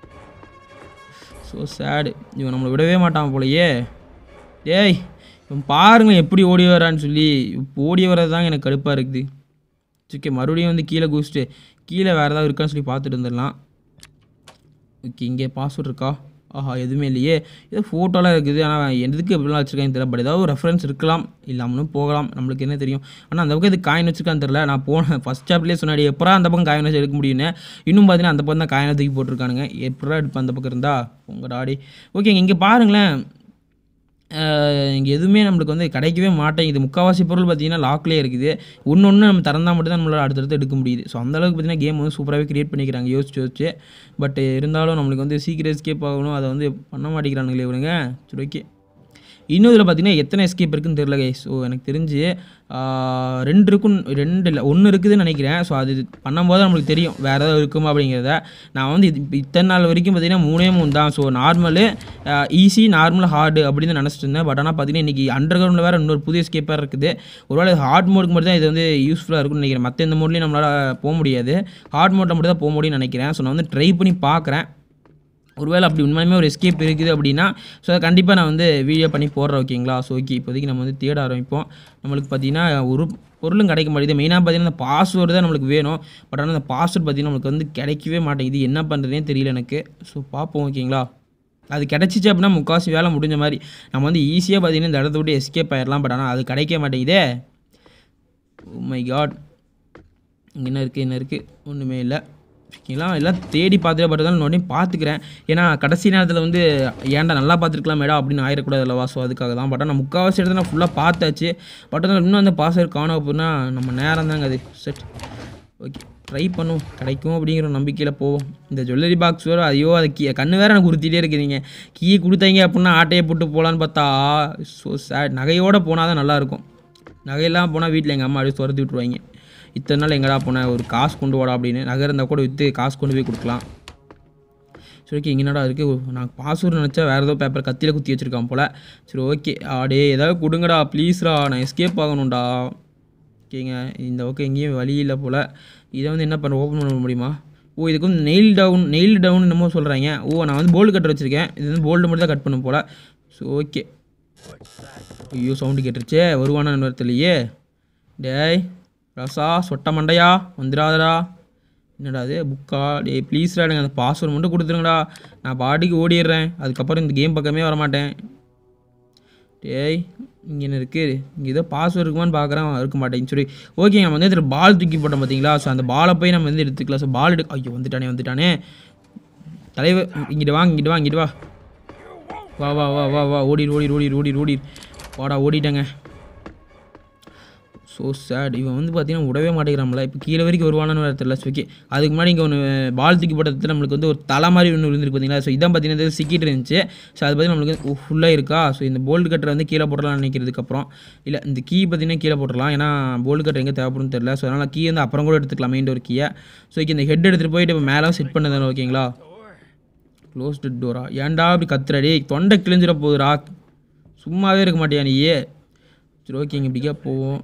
ஸோ சேடு இவன் நம்மளை விடவே மாட்டான் போலயே டேய் இவன் பாருங்க எப்படி ஓடி வரான்னு சொல்லி இப்போ ஓடி வர்றது தாங்க எனக்கு கடுப்பாக இருக்குது ஓகே மறுபடியும் வந்து கீழே குதிச்சுட்டு கீழே வேறு ஏதாவது இருக்கான்னு சொல்லி பார்த்துட்டு வந்துடலாம் ஓகே இங்கே பாஸ்வேர்ட் இருக்கா ஆஹா எதுவுமே இல்லையே ஏதோ ஃபோட்டோலாம் இருக்குது ஆனால் எதுக்கு எப்படிலாம் வச்சுருக்காங்க தெரியல பட் ஏதாவது ஒரு ரெஃபரன்ஸ் இருக்கலாம் இல்லாமலும் போகலாம் நம்மளுக்கு என்ன தெரியும் ஆனால் அந்த பக்கம் இது காயின் வச்சிருக்கான்னு தெரியல நான் போனேன் ஃபஸ்ட் சாப்ட்லேயே சொன்னாடி எப்பரா அந்த பக்கம் காயின் வச்சு எடுக்க முடியும்னு இன்னும் பார்த்தீங்கன்னா அந்த பக்கம் தான் காயினை தூக்கி போட்டிருக்கானுங்க எப்படா எடுப்பேன் அந்த பக்கம் இருந்தா உங்கள் டாடி ஓகேங்க இங்கே பாருங்களேன் இங்கே எதுவுமே நம்மளுக்கு வந்து கிடைக்கவே மாட்டேங்குது முக்கால்வாசி பொருள் பார்த்தீங்கன்னா லாக்லேயே இருக்குது ஒன்று ஒன்று நம்ம திறந்தா மட்டும் தான் நம்மளால் அடுத்தடுத்து எடுக்க முடியுது ஸோ அந்தளவுக்கு பார்த்தீங்கன்னா கேம் வந்து சூப்பராகவே கிரியேட் பண்ணிக்கிறாங்க யோசிச்சு யோசிச்சு பட் இருந்தாலும் நம்மளுக்கு வந்து சீக்கிரம் எஸ்கேப் ஆகணும் அதை வந்து பண்ண மாட்டேங்கிறானுங்களே இவனுங்க சரி ஓகே இன்னும் இதில் பார்த்தீங்கன்னா எத்தனை எஸ்கேப் இருக்குன்னு தெரியல கை ஸோ எனக்கு தெரிஞ்சு ஆஹ், ரெண்டு இருக்கும் ரெண்டு இல்லை ஒன்று இருக்குதுன்னு நினைக்கிறேன் ஸோ அது பண்ணும்போது நம்மளுக்கு தெரியும் வேறு ஏதாவது இருக்குமா அப்படிங்கிறத நான் வந்து இது இப்ப இத்தனை நாள் வரைக்கும் பார்த்தீங்கன்னா மூணே மூணு தான் so normal easy normal hard அப்படின்னு நினச்சிட்டு இருந்தேன் பட் ஆனால் பார்த்தீங்கன்னா இன்றைக்கி அண்டர் கிரவுண்டில் வேறு இன்னொரு புதிய எஸ்கேப்பாக இருக்குது ஒருவேளை ஹார்ட் மோடுக்கு மட்டும் தான் இது வந்து யூஸ்ஃபுல்லாக இருக்கும்னு நினைக்கிறேன் மற்ற எந்த மோட்லேயும் நம்மளால் போக முடியாது ஹார்ட் மோட்டில் மட்டும் தான் போக முடியும்னு நினைக்கிறேன் ஸோ நான் வந்து ட்ரை பண்ணி பார்க்குறேன் ஒருவேளை அப்படி உண்மையுமே ஒரு எஸ்கேப் இருக்குது அப்படின்னா ஸோ அதை கண்டிப்பாக நான் வந்து வீடியோ பண்ணி போடுறேன் ஓகேங்களா ஸோ ஓகே இப்போதைக்கு நம்ம வந்து தேட ஆரம்பிப்போம் நம்மளுக்கு பார்த்தீங்கன்னா ஒரு பொருளும் கிடைக்க மாட்டேங்குது மெயினாக பார்த்தீங்கன்னா இந்த பாஸ்வேர்டு தான் நம்மளுக்கு வேணும் பட் ஆனால் அந்த பாஸ்வேர்டு பார்த்தீங்கன்னா நம்மளுக்கு வந்து கிடைக்கவே மாட்டேங்குது என்ன பண்ணுறதுனே தெரியல எனக்கு ஸோ பார்ப்போம் ஓகேங்களா அது கிடச்சிச்சு அப்படின்னா முக்கால்வாசி வேலை முடிஞ்ச மாதிரி நம்ம வந்து ஈஸியாக பார்த்தீங்கன்னா இந்த இடத்த விட்டு எஸ்கேப் ஆயிடலாம் பட் ஆனால் அது கிடைக்க மாட்டேங்குதே மை காட் இங்கே என்ன இருக்குது என்ன இருக்குது ஒன்றுமே இல்லை ஓகேங்களா எல்லாம் தேடி பார்த்துட்டு பட் தான் உடனே பார்த்துக்கிறேன் ஏன்னா கடைசி நேரத்தில் வந்து ஏன்டா நல்லா பார்த்துருக்கலாம் மேடா அப்படின்னு ஆயிடக்கூடாது அல்லவா ஸோ அதுக்காக தான் பட் ஆனால் முக்கால்வாசி இடத்துல நான் ஃபுல்லாக பார்த்தாச்சு பட் ஆனால் இன்னும் அந்த பாஸ்வேர்ட் காணும் அப்படின்னா நம்ம நேரம் தாங்க அது செட் ஓகே ட்ரை பண்ணுவோம் கிடைக்கும் அப்படிங்கிற ஒரு நம்பிக்கையில் போவோம் இந்த ஜுவல்லரி பாக்ஸ் வேறு ஐயோ அது கீ கண்ணு வேறு எனக்கு உறுத்திட்டே இருக்கிறீங்க கீ கொடுத்தீங்க அப்படின்னா ஆட்டையை போட்டு போகலான்னு பார்த்தா ஸோ சேட் நகையோடு போனால் தான் நல்லாயிருக்கும் நகையெல்லாம் போனால் வீட்டில் எங்கள் அம்மா அடிச்சு துரத்தி விட்ருவாங்க இத்தனை நாள் எங்கடா போனேன் ஒரு காசு கொண்டு வாடா அப்படின்னு நகை இருந்தால் கூட விற்று காசு கொண்டு போய் கொடுக்கலாம் சரி ஓகே இங்கே என்னடா இருக்குது நான் பாஸ்வேர்டு நினச்சா வேறு ஏதோ பேப்பர் கத்தியில் குத்தி வச்சுருக்கான் போல் சரி ஓகே ஆடே ஏதாவது கொடுங்கடா ப்ளீஸ்ரா நான் எஸ்கேப் ஆகணும்டா ஓகேங்க இந்த ஓகே எங்கேயும் வழி இல்லை போல் இதை வந்து என்ன பண்ண ஓப்பன் பண்ண முடியுமா ஓ இதுக்கு வந்து நெயில் டவுன் நெயில் டவுன் என்னமோ சொல்கிறாங்க ஓ நான் வந்து போல்டு கட்டர் வச்சுருக்கேன் இது வந்து போல்டு மட்டும் தான் கட் பண்ணும் போல் ஸோ ஓகே ஐயோ சவுண்டு கேட்டுருச்சே வருவானா நேரத்துலையே டேய் ரசா சொட்ட மண்டையா வந்துடாதடா என்னடா அது புக்கா டேய் ப்ளீஸ்டா எனக்கு அந்த பாஸ்வேர்டு மட்டும் கொடுத்துருங்கடா நான் பாட்டுக்கு ஓடிடுறேன் அதுக்கப்புறம் இந்த கேம் பக்கமே வரமாட்டேன் டேய் இங்கே என்ன இருக்குது இங்கே ஏதோ பாஸ்வேர்டு இருக்குமான்னு பார்க்குறேன் இருக்க மாட்டேங்குன்னு சொல்லி ஓகே நம்ம வந்து இதில் பால் தூக்கி போட்டோம் பார்த்தீங்களா ஸோ அந்த பாலை போய் நம்ம வந்து எடுத்துக்கலாம் ஸோ பால் எடு ஐயோ வந்துட்டானே வந்துட்டானே தலைவர் இங்கிட்டு வா இங்கிட்டு வா இங்கிட்டு வா வா வா வா வா வா ஓடிடு ஓடிடு ஓடிடு ஓடிடு ஓடிடு வாடா ஓடிட்டேங்க ஸோ சேட் இவன் வந்து பார்த்தீங்கன்னா விடவே மாட்டேங்கிறான்ல இப்போ கீழே வரைக்கும் வருவானு வேறு தெரியல ஓகே அதுக்கு முன்னாடி இங்கே ஒன்று பால் தூக்கி போட்டதுல நம்மளுக்கு வந்து ஒரு தலை மாதிரி ஒன்று விழுந்துருக்கு பார்த்தீங்களா ஸோ இதான் பார்த்தீங்கன்னா இது சிக்கிட்டு இருந்துச்சு ஸோ அது பார்த்தீங்கன்னா நம்மளுக்கு ஃபுல்லாக இருக்கா ஸோ இந்த போல்டு கட்டரை வந்து கீழே போடலாம்னு நினைக்கிறதுக்கப்புறம் இல்லை இந்த கீ பார்த்தீங்கன்னா கீழே போட்டுடலாம் ஏன்னா போல்டு கட்டர் எங்கே தேவைப்படும்னு தெரியல ஸோ அதனால் கீ வந்து அப்புறம் கூட எடுத்துக்கலாம் மெயின் டோர் கீயை ஸோ ஓகே இந்த ஹெட் எடுத்துகிட்டு போயிட்டு இப்போ மேலே செட் பண்ணதானே ஓகேங்களா க்ளோஸ்டு டோரா ஏன்டா அப்படி கத்துறடி தொண்டை கிழிஞ்சிட போகுதுடா சும்மாவே இருக்க மாட்டியா நீயே சரி ஓகேங்க இப்படிக்கா போவோம்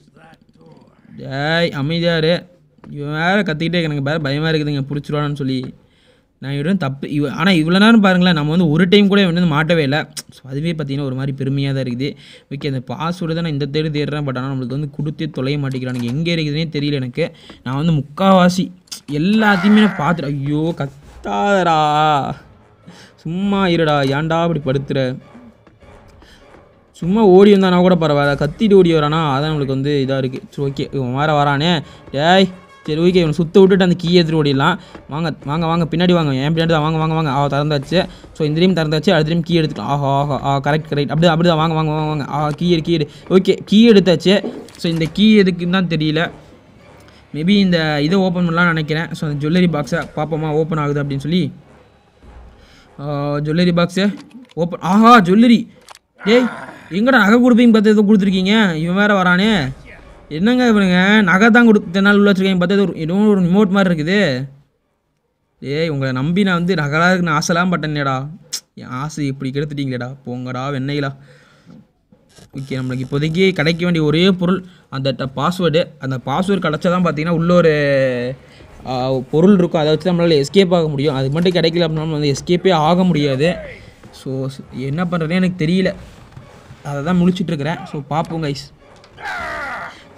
டேய் அமைதியாரு இவன் வேற கத்திக்கிட்டே எனக்கு வேறு பயமாக இருக்குதுங்க பிடிச்சிருவான்னு சொல்லி நான் இவரும் தப்பு இவ ஆனால் இவ்வளோ நேரம் பாருங்களேன் நம்ம வந்து ஒரு டைம் கூட இவன் வந்து மாட்டவே இல்லை ஸோ அதுவே பார்த்தீங்கன்னா ஒரு மாதிரி பெருமையாக தான் இருக்குது ஓகே அந்த பாஸ்வேர்டு தான் நான் இந்த தேடி தேடுறேன் பட் ஆனால் நம்மளுக்கு வந்து கொடுத்தே தொலைய மாட்டேங்கிறானுங்க எங்கே இருக்குதுன்னே தெரியல எனக்கு நான் வந்து முக்காவாசி எல்லாத்தையுமே நான் பார்த்துட்டு ஐயோ கத்தாதடா சும்மா இருடா ஏன்டா அப்படி படுத்துற சும்மா ஓடி வந்தானா கூட பரவாயில்ல கத்திட்டு ஓடி வரானா அதான் நம்மளுக்கு வந்து இதாக இருக்குது சரி ஓகே இவன் வேறு வரானே டேய் சரி ஓகே இவனை சுத்த விட்டுட்டு அந்த கீ எடுத்துட்டு ஓடிடலாம் வாங்க வாங்க வாங்க பின்னாடி வாங்க என் பின்னாடி தான் வாங்க வாங்க வாங்க ஆ திறந்தாச்சு ஸோ இந்த டைம் திறந்தாச்சு அடுத்த டைம் கீ எடுத்துக்கலாம் ஆஹா ஆஹா ஆ கரெக்ட் கரெக்ட் அப்படி அப்படி தான் வாங்க வாங்க வாங்க வாங்க ஆ கீ எடு கீ எடு ஓகே கீ எடுத்தாச்சு ஸோ இந்த கீ எதுக்குன்னு தான் தெரியல மேபி இந்த இதை ஓப்பன் பண்ணலாம்னு நினைக்கிறேன் ஸோ அந்த ஜுவல்லரி பாக்ஸை பார்ப்போமா ஓப்பன் ஆகுது அப்படின்னு சொல்லி ஜுவல்லரி பாக்ஸு ஓப்பன் ஆஹா ஜுவல்லரி டேய் எங்கடா நகை கொடுப்பீங்க பார்த்து ஏதோ கொடுத்துருக்கீங்க இவன் வேற வரானே என்னங்க இவனுங்க நகை தான் கொடுத்த நாள் உள்ள வச்சுருக்கீங்க பார்த்து ஏதோ ஒரு ஏதோ ஒரு ரிமோட் மாதிரி இருக்குது டேய் உங்களை நம்பி நான் வந்து நகலாக இருக்குன்னு ஆசைலாம் பட்டேனேடா என் ஆசை இப்படி கெடுத்துட்டீங்களேடா போங்கடா வெண்ணையிலா ஓகே நம்மளுக்கு இப்போதைக்கு கிடைக்க வேண்டிய ஒரே பொருள் அந்த பாஸ்வேர்டு அந்த பாஸ்வேர்டு கிடச்சா தான் பார்த்தீங்கன்னா உள்ள ஒரு ஆ, பொருள் இருக்கும் அதை வச்சு நம்மளால் எஸ்கேப் ஆக முடியும் அது மட்டும் கிடைக்கல அப்படின்னா நம்ம வந்து எஸ்கேப்பே ஆக முடியாது ஸோ என்ன பண்ணுறதுனே எனக்கு தெரியல அதை தான் முழிச்சிட்டு இருக்கிறேன் ஸோ பார்ப்போம் கைஸ்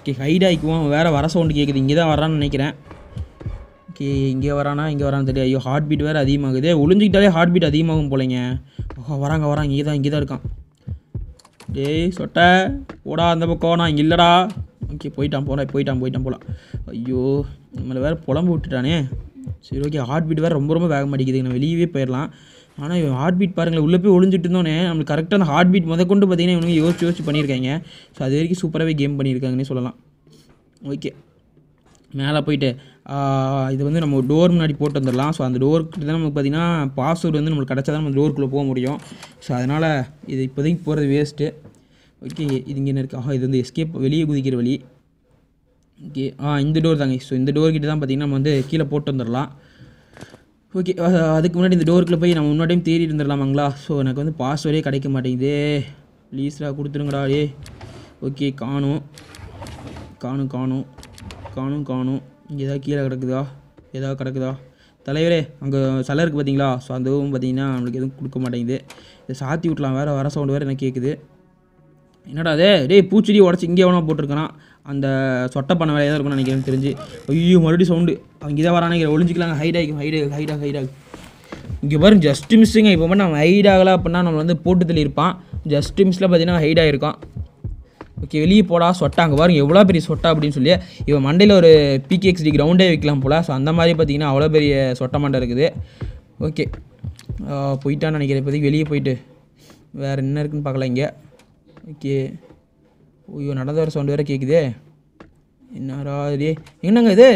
ஓகே ஹைட் ஆகிக்குவோம் வேறு வர சவுண்டு கேட்குது இங்கே தான் வரான்னு நினைக்கிறேன் ஓகே இங்கே வரானா இங்கே வரான்னு தெரியாது ஐயோ ஹார்ட் பீட் வேறு அதிகமாகுது ஒளிஞ்சிக்கிட்டாலே ஹார்ட் பீட் அதிகமாகும் போலைங்க ஓஹோ வராங்க வராங்க இங்கே தான் இங்கே தான் இருக்கான் டேய் சொட்டை போடா அந்த பக்கம் நான் இங்கே இல்லைடா ஓகே போயிட்டான் போடா போயிட்டான் போயிட்டான் போலாம் ஐயோ நம்மளை வேறு புலம்பு விட்டுட்டானே சரி ஓகே ஹார்ட் பீட் வேறு ரொம்ப ரொம்ப வேக மாட்டேங்குது நான் வெளியவே போயிடலாம் ஆனால் இவன் ஹார்ட் பீட் பாருங்களேன் உள்ளே போய் ஒளிஞ்சிட்டு இருந்தோன்னே நம்மளுக்கு கரெக்டாக அந்த ஹார்ட் பீட் முத கொண்டு பார்த்தீங்கன்னா இவனுங்க யோசிச்சு யோசிச்சு பண்ணியிருக்காங்க ஸோ அது வரைக்கும் சூப்பராகவே கேம் பண்ணியிருக்காங்கன்னே சொல்லலாம் ஓகே மேலே போயிட்டு ஆஹ், இது வந்து நம்ம டோர் முன்னாடி போட்டு வந்துடலாம் ஸோ அந்த டோருக்கு தான் நமக்கு பார்த்தீங்கன்னா பாஸ்வேர்டு வந்து நம்மளுக்கு கிடச்சா தான் நம்ம டோருக்குள்ளே போக முடியும் ஸோ அதனால் இது இப்போதைக்கு போகிறது வேஸ்ட்டு ஓகே இது இங்கே என்ன இருக்கு ஆஹா இது வந்து எஸ்கேப் வெளியே குதிக்கிற வழி ஓகே ஆ இந்த டோர் தாங்க ஸோ இந்த டோர் கிட்ட தான் பார்த்தீங்கன்னா நம்ம வந்து கீழே போட்டு வந்துடலாம் ஓகே அதுக்கு முன்னாடி இந்த டோருக்குள்ளே போய் நம்ம முன்னாடியும் தேடி இருந்துடலாமாங்களா ஸோ எனக்கு வந்து பாஸ்வேர்டே கிடைக்க மாட்டேங்குது ப்ளீஸ்ரா கொடுத்துருங்கடா டே ஓகே காணும் காணும் காணும் காணும் காணும் இங்கே ஏதாவது கீழே கிடக்குதா ஏதாவது கிடக்குதா தலைவரே அங்கே சிலை இருக்குது பார்த்தீங்களா ஸோ அதுவும் பார்த்தீங்கன்னா நம்மளுக்கு எதுவும் கொடுக்க மாட்டேங்குது இதை சாத்தி விட்லாம் வேறு வர சவுண்டு வேறு எனக்கு கேட்குது என்னடா அது டேய் பூச்செடி உடச்சி இங்கே எவனோ போட்டிருக்கானா அந்த சொட்டை பண்ண வேலையாக தான் இருக்கும்னு நினைக்கிறேன் தெரிஞ்சு ஐயோ மறுபடியும் சவுண்டு அவங்க இதை வரானே ஒளிஞ்சிக்கலாங்க ஹைட் ஆகிக்கும் ஹைட் ஹைடாக ஹைடாக இங்கே பாருங்க ஜஸ்ட் மிஸ்ஸுங்க இப்போ மட்டும் நம்ம ஹைட் ஆகலை அப்படின்னா நம்ம வந்து போட்டு தள்ளியிருப்பான் ஜஸ்ட் மிஸ்ஸில் பார்த்தீங்கன்னா ஹைட் ஆகிருக்கான் ஓகே வெளியே போடா சொட்டா அங்கே பாருங்க எவ்வளோ பெரிய சொட்டா அப்படின்னு சொல்லி இவன் மண்டையில் ஒரு பிகேஎக்ஸ்டி கிரவுண்டே வைக்கலாம் போல் ஸோ அந்த மாதிரி பார்த்தீங்கன்னா அவ்வளோ பெரிய சொட்டை மண்டை இருக்குது ஓகே போயிட்டான்னு நினைக்கிறேன் இப்போதைக்கு வெளியே போயிட்டு வேறு என்ன இருக்குன்னு பார்க்கலாம் இங்கே ஓகே ஐயோ நடந்து வர சவுண்டு வேறு கேட்குதே என்னடா இது என்னங்க இது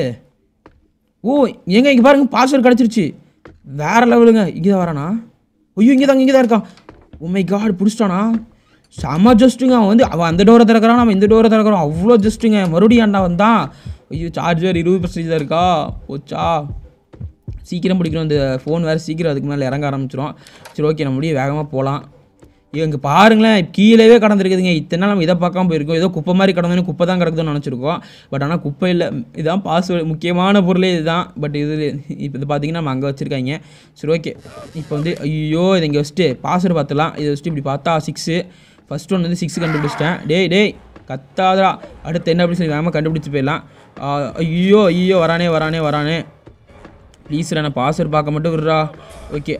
ஓ எங்க இங்கே பாருங்க பாஸ்வேர்டு கிடச்சிருச்சு வேற லெவலுங்க இங்கே தான் வரானா ஐயோ இங்கே தாங்க இங்கே தான் இருக்கான் உண்மை காட் பிடிச்சிட்டானா செம ஜஸ்ட்டுங்க அவன் வந்து அவன் அந்த டோரை திறக்கிறான் நம்ம இந்த டோரை திறக்கிறோம் அவ்வளோ ஜஸ்ட்டுங்க மறுபடியும் அண்ணா வந்தான் ஐயோ சார்ஜர் இருபது பர்சன்டேஜ் தான் இருக்கா போச்சா சீக்கிரம் பிடிக்கணும் இந்த ஃபோன் வேறு சீக்கிரம் அதுக்கு மேலே இறங்க ஆரம்பிச்சிரும் சரி ஓகே நம்ம முடிய வேகமாக போகலாம் இங்கே பாருங்களேன் கீழேவே கடந்திருக்குதுங்க இத்தனை நாள் நம்ம இதை பார்க்காம போயிருக்கோம் ஏதோ குப்பை மாதிரி கடந்தோன்னு குப்பை தான் கிடக்குதுன்னு நினச்சிருக்கோம் பட் ஆனால் குப்பை இல்லை இதுதான் பாஸ்வேர்டு முக்கியமான பொருளே இதுதான் பட் இது இப்போ இது பார்த்தீங்கன்னா நம்ம அங்கே வச்சுருக்காங்க சரி ஓகே இப்போ வந்து ஐயோ இதை இங்கே வச்சுட்டு பாஸ்வேர்டு பார்த்துலாம் இதை வச்சுட்டு இப்படி பார்த்தா சிக்ஸு ஃபஸ்ட் ஒன் வந்து சிக்ஸ் கண்டுபிடிச்சிட்டேன் டேய் டேய் கத்தாதடா அடுத்து என்ன அப்படின்னு சொல்லி வேகமாக கண்டுபிடிச்சி போயிடலாம் ஆ, ஐயோ ஐயோ வரானே வரானே வரானே ப்ளீஸ்ரா நான் பாஸ்வேர்டு பார்க்க மட்டும் விடுறா ஓகே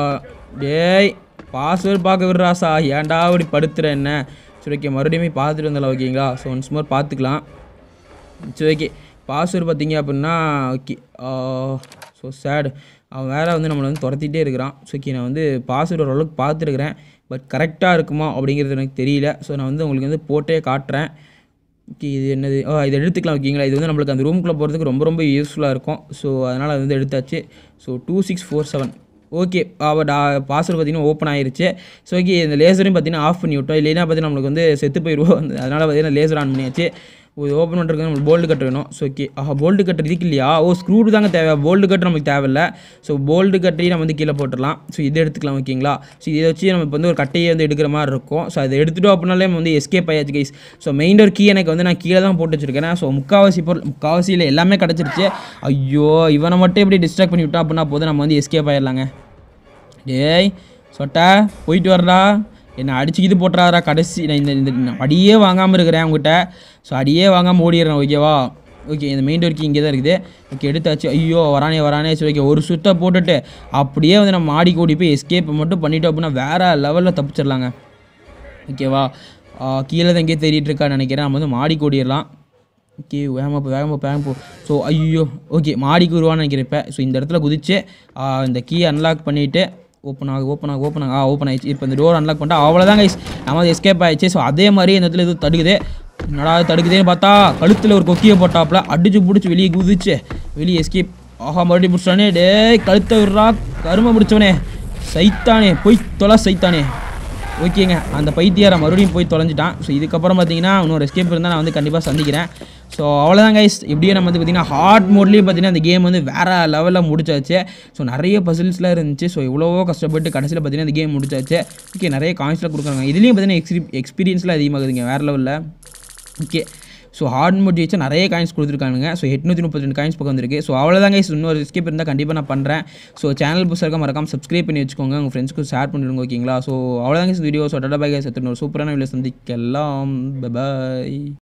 டேய் பாஸ்வேர்டு பார்க்க விடுறா சா ஏன்டா இப்படி படுத்துற என்ன சரி ஓகே மறுபடியும் போய் பார்த்துட்டு வந்தாலும் ஓகேங்களா ஸோ ஒன்ஸ் மோர் பார்த்துக்கலாம் சரி ஓகே பாஸ்வேர்டு பார்த்தீங்க அப்படின்னா ஓகே ஸோ சேட் அவன் வேறு வந்து நம்மளை வந்து துரத்திட்டே இருக்கிறான் ஸோ ஓகே நான் வந்து பாஸ்வேர்டு ஓரளவுக்கு பார்த்துருக்குறேன் பட் கரெக்டாக இருக்குமா அப்படிங்கிறது எனக்கு தெரியல ஸோ நான் வந்து உங்களுக்கு வந்து போட்டே காட்டுறேன் ஓகே இது என்னது ஓ இதை எடுத்துக்கலாம் ஓகேங்களா இது வந்து நம்மளுக்கு அந்த ரூம்குள்ளே போகிறதுக்கு ரொம்ப ரொம்ப யூஸ்ஃபுல்லாக இருக்கும் ஸோ அதனால் அது வந்து எடுத்தாச்சு so two six four seven okay but password பார்த்தீங்கன்னா ஓப்பன் ஆயிருச்சு ஸோ ஓகே இந்த லேசரையும் பார்த்தீங்கன்னா ஆஃப் பண்ணி விட்டோம் இல்லைன்னா பார்த்தீங்கன்னா நம்மளுக்கு வந்து செத்து போயிடுவோம் அதனால் பார்த்தீங்கன்னா லேசர் ஆன் பண்ணியாச்சு இது ஓப்பன் பண்ணுறதுக்கு நம்மளுக்கு போல்டு கட் வேணும் ஸோ ஓகே ஆஹா போல்டு கட் இதுக்கு இல்லையா ஓ ஸ்க்ரூடு தாங்க தேவை போல்டு கட் நமக்கு தேவையில்ல ஸோ போல்டு கட்டையும் நம்ம வந்து கீழே போட்டுடலாம் ஸோ இதை எடுத்துக்கலாம் ஓகேங்களா ஸோ இதை வச்சு நம்ம இப்போ வந்து ஒரு கட்டையை வந்து எடுக்கிற மாதிரி இருக்கும் ஸோ அதை எடுத்துட்டோம் அப்படின்னாலே நம்ம வந்து எஸ்கேப் ஆயாச்சு guys so main door key எனக்கு வந்து நான் கீழே தான் போட்டு வச்சிருக்கேன் ஸோ முக்காவாசி பொருள் முக்காவாசியில் எல்லாமே கிடச்சிருச்சு ஐயோ இவனை மட்டும் எப்படி டிஸ்ட்ராக்ட் பண்ணி விட்டா அப்படின்னா போதும் நம்ம வந்து எஸ்கேப் ஆயிடலாங்க டேய் சொட்டா போயிட்டு வரடா என்னை அடிச்சுக்கிது போட்டுறாரா கடைசி நான் இந்த இந்த நான் அடியே வாங்காமல் இருக்கிறேன் உங்ககிட்ட ஸோ அடியே வாங்காமல் ஓடிடுறேன் ஓகேவா ஓகே இந்த மெயின் டோர்க்கு இங்கே தான் இருக்குது ஓகே எடுத்தாச்சு ஐயோ வரானே வரானே சரி ஓகே ஒரு சுத்தை போட்டுட்டு அப்படியே வந்து நம்ம மாடி கூடி போய் எஸ்கேப் மட்டும் பண்ணிட்டோம் அப்படின்னா வேறு லெவலில் தப்பிச்சிடலாங்க ஓகேவா ஆ, கீழே தான் எங்கேயே தேடிட்டு இருக்கான்னு நினைக்கிறேன் நம்ம வந்து மாடி கூடிடலாம் ஓகே வேகமாக போ வேகமாக போ, வேகமாக போ ஸோ ஐயோ ஓகே மாடிக்கு வருவான்னு நினைக்கிறேன் இப்போ ஸோ இந்த இடத்துல குதிச்சு ஆ, இந்த கீ அன்லாக் பண்ணிவிட்டு ஓப்பன் ஆகு ஓப்பன் ஆகு ஓப்பன் ஆகு ஆ ஓப்பன் ஆயிடுச்சு இப்போ இந்த டோர் அன்லாக் பண்ணிட்டா அவ்வளோதான் கைஸ் நம்ம வந்து எஸ்கேப் ஆயிடுச்சு ஸோ அதே மாதிரி இந்த இடத்துல இது தடுக்குது என்னடா இது தடுக்குதேன்னு பார்த்தா கழுத்தில் ஒரு கொக்கியை போட்டாப்புல அடிச்சு பிடிச்சி வெளியே குதிச்சு வெளியே எஸ்கேப் ஆஹா மறுபடியும் பிடிச்சிட்டானே டேய் கழுத்தை விடுறா கருமை பிடிச்சவனே சைத்தானே போய் தொலை சைத்தானே ஓகேங்க அந்த பைத்தியாரை மறுபடியும் போய் தொலைஞ்சிட்டான் ஸோ இதுக்கப்புறம் பார்த்தீங்கன்னா இன்னொரு எஸ்கேப் இருந்தால் நான் வந்து கண்டிப்பாக சந்திக்கிறேன் ஸோ அவ்வளோதான் கைஸ் இப்படியே நம்ம வந்து பார்த்தீங்கன்னா ஹார்ட் மோட்லேயும் பார்த்தீங்கன்னா அந்த கேம் வந்து வேறு லெவலில் முடிச்சாச்சு ஸோ நிறைய பசில்ஸ்லாம் இருந்துச்சு ஸோ இவ்வளவோ கஷ்டப்பட்டு கடைசியில் பார்த்தீங்கன்னா இந்த கேம் முடிச்சாச்சு ஓகே நிறைய காயின்ஸ்லாம் கொடுக்குறாங்க இதுலேயும் பார்த்தீங்கன்னா எக்ஸ்பீ எக்ஸ்பீரியன்ஸ்லாம் அதிகமாகுதுங்க வேறு லெவலில் ஓகே ஸோ ஹார்ட் மோட் வச்சு நிறைய காயின்ஸ் கொடுத்துருக்கானுங்க ஸோ எட்நூற்றி முப்பத்தி ரெண்டு காயின்ஸ் பக்கம் வந்திருக்கு ஸோ அவ்வளோதாங்க இன்னொரு எஸ்கேப் இருந்தால் கண்டிப்பாக நான் பண்ணுறேன் ஸோ சேனல் புதுசாக மறக்காம சப்ஸ்கிரைப் பண்ணி வச்சுக்கோங்க உங்கள் ஃப்ரெண்ட்ஸ்க்கு ஷேர் பண்ணிடுங்க ஓகேங்களா ஸோ அவ்வளோதாங்க வீடியோ ஸோ டடா பாய் சத்துன்னு ஒரு சூப்பரான வீடியோ சந்திக்கலாம் பை